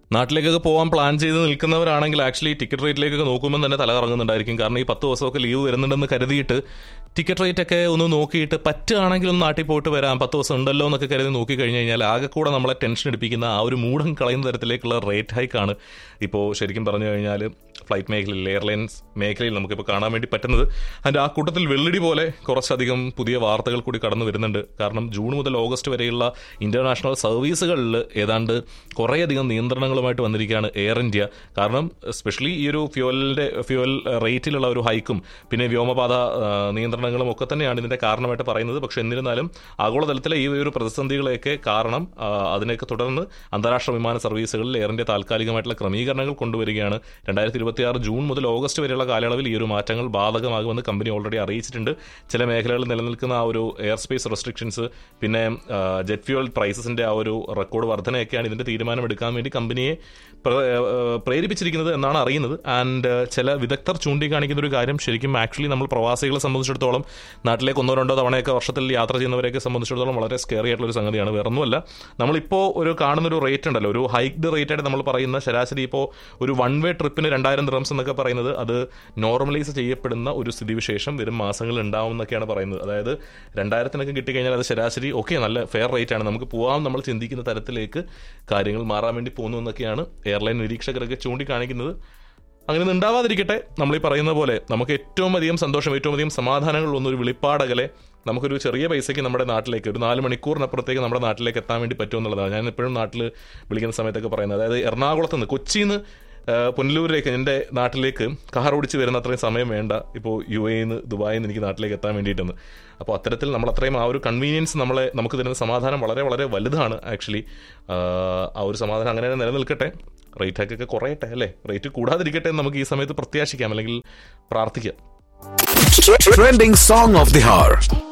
നാട്ടിലേക്കൊക്കെ പോകാൻ പ്ലാൻ ചെയ്ത് നിൽക്കുന്നവരാണെങ്കിൽ actually ticket റേറ്റിലേക്കൊക്കെ നോക്കുമ്പോൾ തന്നെ തല കറങ്ങുന്നുണ്ടായിരിക്കും കാരണം ഈ പത്ത് ദിവസമൊക്കെ ലീവ് വരുന്നുണ്ടെന്ന് കരുതിയിട്ട് ടിക്കറ്റ് റേറ്റ് ഒക്കെ ഒന്ന് നോക്കിയിട്ട് പറ്റുകയാണെങ്കിൽ ഒന്ന് നാട്ടിൽ പോയിട്ട് വരാം പത്ത് ദിവസം ഉണ്ടല്ലോ എന്നൊക്കെ കരുതി നോക്കി കഴിഞ്ഞ് കഴിഞ്ഞാൽ ആകെ കൂടെ നമ്മളെ ടെൻഷൻ എടുപ്പിക്കുന്ന ആ ഒരു മൂഢം കളയുന്ന തരത്തിലേക്കുള്ള റേറ്റ് ഹൈക്കാണ് ഇപ്പോൾ ശരിക്കും പറഞ്ഞു കഴിഞ്ഞാൽ ഫ്ലൈറ്റ് മേഖലയിൽ എയർലൈൻസ് മേഖലയിൽ നമുക്കിപ്പോൾ കാണാൻ വേണ്ടി പറ്റുന്നത് അതിൻ്റെ ആ കൂട്ടത്തിൽ വെള്ളിടി പോലെ കുറച്ചധികം പുതിയ വാർത്തകൾ കൂടി കടന്നു വരുന്നുണ്ട് കാരണം ജൂൺ മുതൽ ഓഗസ്റ്റ് വരെയുള്ള ഇന്റർനാഷണൽ സർവീസുകളിൽ ഏതാണ്ട് കുറേയധികം നിയന്ത്രണങ്ങളുമായിട്ട് വന്നിരിക്കുകയാണ് എയർ ഇന്ത്യ കാരണം സ്പെഷ്യലി ഈ ഒരു ഫ്യൂവലിൻ്റെ ഫ്യൂവൽ റേറ്റിലുള്ള ഒരു ഹൈക്കും പിന്നെ വ്യോമപാത ആ, നിയന്ത്രണങ്ങളും ഒക്കെ തന്നെയാണ് ഇതിൻ്റെ കാരണമായിട്ട് പറയുന്നത് പക്ഷേ എന്നിരുന്നാലും ആഗോളതലത്തിലെ ഈ ഒരു പ്രതിസന്ധികളെയൊക്കെ കാരണം ആ, അതിനെയൊക്കെ തുടർന്ന് അന്താരാഷ്ട്ര വിമാന സർവീസുകളിൽ എയർ ഇന്ത്യ താൽക്കാലികമായിട്ടുള്ള ക്രമീകരണങ്ങൾ കൊണ്ടുവരികയാണ് രണ്ടായിരത്തി ഇരുപത്തിയാറ് ജൂൺ മുതൽ ഓഗസ്റ്റ് വരെയുള്ള കാലയളവിൽ ഈ ഒരു മാറ്റങ്ങൾ ബാധകമാകുമെന്ന് കമ്പനി ഓൾറെഡി അറിയിച്ചിട്ടുണ്ട് ചില മേഖലകളിൽ നിലനിൽക്കുന്ന ആ ഒരു എയർ സ്പേസ് റെസ്ട്രിക്ഷൻസ് പിന്നെ ജെറ്റ് ഫ്യൂവൽ പ്രൈസസിന്റെ ആ ഒരു റെക്കോർഡ് വർധനയൊക്കെയാണ് ഇതിന്റെ തീരുമാനം എടുക്കാൻ വേണ്ടി കമ്പനിയെ പ്ര- ഏഹ് പ്രേരിപ്പിച്ചിരിക്കുന്നത് എന്നാണ് അറിയുന്നത് ആൻഡ് ചില വിദഗ്ധർ ചൂണ്ടിക്കാണിക്കുന്ന ഒരു കാര്യം ശരിക്കും ആക്ച്വലി നമ്മൾ പ്രവാസികളെ സംബന്ധിച്ചിടത്തോളം നാട്ടിലേക്ക് ഒന്നോ രണ്ടോ തവണയൊക്കെ വർഷത്തിൽ യാത്ര ചെയ്യുന്നവരെയൊക്കെ സംബന്ധിച്ചിടത്തോളം വളരെ സ്കെയറി ആയിട്ടുള്ള ഒരു സംഗതിയാണ് വേറൊന്നുമല്ല നമ്മളിപ്പോൾ ഒരു കാണുന്ന ഒരു റേറ്റ് ഉണ്ടല്ലോ ഒരു ഹൈക്ഡ് റേറ്റ് ആയിട്ട് നമ്മൾ പറയുന്ന ശരാശരി ഇപ്പോൾ ഒരു വൺ വേ ട്രിപ്പിന് രണ്ടായിരം ഡ്രംസ് എന്നൊക്കെ പറയുന്നത് അത് നോർമലൈസ് ചെയ്യപ്പെടുന്ന ഒരു സ്ഥിതിവിശേഷം വരും മാസങ്ങളിൽ ഉണ്ടാവും എന്നൊക്കെയാണ് പറയുന്നത് അതായത് രണ്ടായിരത്തിനൊക്കെ കിട്ടിക്കഴിഞ്ഞാൽ അത് ശരാശരി ഓക്കെ നല്ല ഫെയർ റേറ്റ് ആണ് നമുക്ക് പോകാം നമ്മൾ ചിന്തിക്കുന്ന തരത്തിലേക്ക് കാര്യങ്ങൾ മാറാൻ വേണ്ടി പോകുന്നു എന്നൊക്കെയാണ് എയർലൈൻ നിരീക്ഷകരൊക്കെ ചൂണ്ടിക്കാണിക്കുന്നത് അങ്ങനെ ഒന്നും ഉണ്ടാവാതിരിക്കട്ടെ നമ്മൾ ഈ പറയുന്ന പോലെ നമുക്ക് ഏറ്റവും അധികം സന്തോഷം ഏറ്റവും അധികം സമാധാനങ്ങളുള്ള ഒരു വെളിപ്പാടകലെ നമുക്കൊരു ചെറിയ പൈസയ്ക്ക് നമ്മുടെ നാട്ടിലേക്ക് ഒരു നാല് മണിക്കൂറിനപ്പുറത്തേക്ക് നമ്മുടെ നാട്ടിലേക്ക് എത്താൻ വേണ്ടി പറ്റും എന്നുള്ളതാണ് ഞാൻ എപ്പോഴും നാട്ടിൽ വിളിക്കുന്ന സമയത്തൊക്കെ പറയുന്നത് അതായത് എറണാകുളത്ത് നിന്ന് കൊച്ചിയിൽ നിന്ന് പുനലൂരിലേക്ക് എൻ്റെ നാട്ടിലേക്ക് കാർ ഓടിച്ച് വരുന്ന അത്രയും സമയം വേണ്ട ഇപ്പോൾ യു എയിൽ നിന്ന് ദുബായിൽ നിന്ന് എനിക്ക് നാട്ടിലേക്ക് എത്താൻ വേണ്ടിയിട്ടെന്ന് അപ്പോൾ അത്തരത്തിൽ നമ്മൾ അത്രയും ആ ഒരു കൺവീനിയൻസ് നമ്മളെ നമുക്ക് തരുന്ന സമാധാനം വളരെ വളരെ വലുതാണ് ആക്ച്വലി ആ ഒരു സമാധാനം അങ്ങനെ തന്നെ നിലനിൽക്കട്ടെ റേറ്റ് ഹൈക്കൊക്കെ കുറയട്ടെ അല്ലേ റേറ്റ് കൂടാതിരിക്കട്ടെ എന്ന് നമുക്ക് ഈ സമയത്ത് പ്രത്യാശിക്കാം അല്ലെങ്കിൽ പ്രാർത്ഥിക്കാം Trending song of the hour.